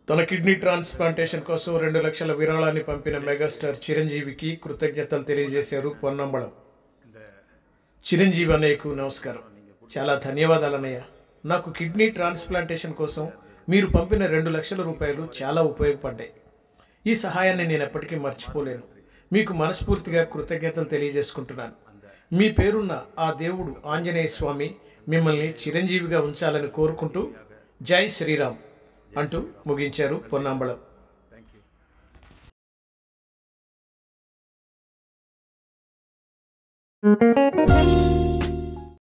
తన kidney transplantation కోసం రెండు లక్షల విరాళాన్ని పంపిన మెగాస్టార్ చిరంజీవికి కృతజ్ఞతలు తెలియజేశారు పొన్నంబళం చిరంజీవి అన్నయ్యకు నమస్కారం చాలా ధన్యవాదాలు అన్నయ్య నాకు కిడ్నీ ట్రాన్స్ప్లాంటేషన్ కోసం మీరు పంపిన రెండు లక్షల రూపాయలు చాలా ఉపయోగపడ్డాయి ఈ సహాయాన్ని నేను ఎప్పటికీ మర్చిపోలేను మీకు మనస్ఫూర్తిగా కృతజ్ఞతలు తెలియజేసుకుంటున్నాను మీ పేరున్న ఆ దేవుడు ఆంజనేయ స్వామి మిమ్మల్ని చిరంజీవిగా ఉంచాలని కోరుకుంటూ జై శ్రీరామ్ అంటూ ముగించారు పొన్నాంబళం Thank you.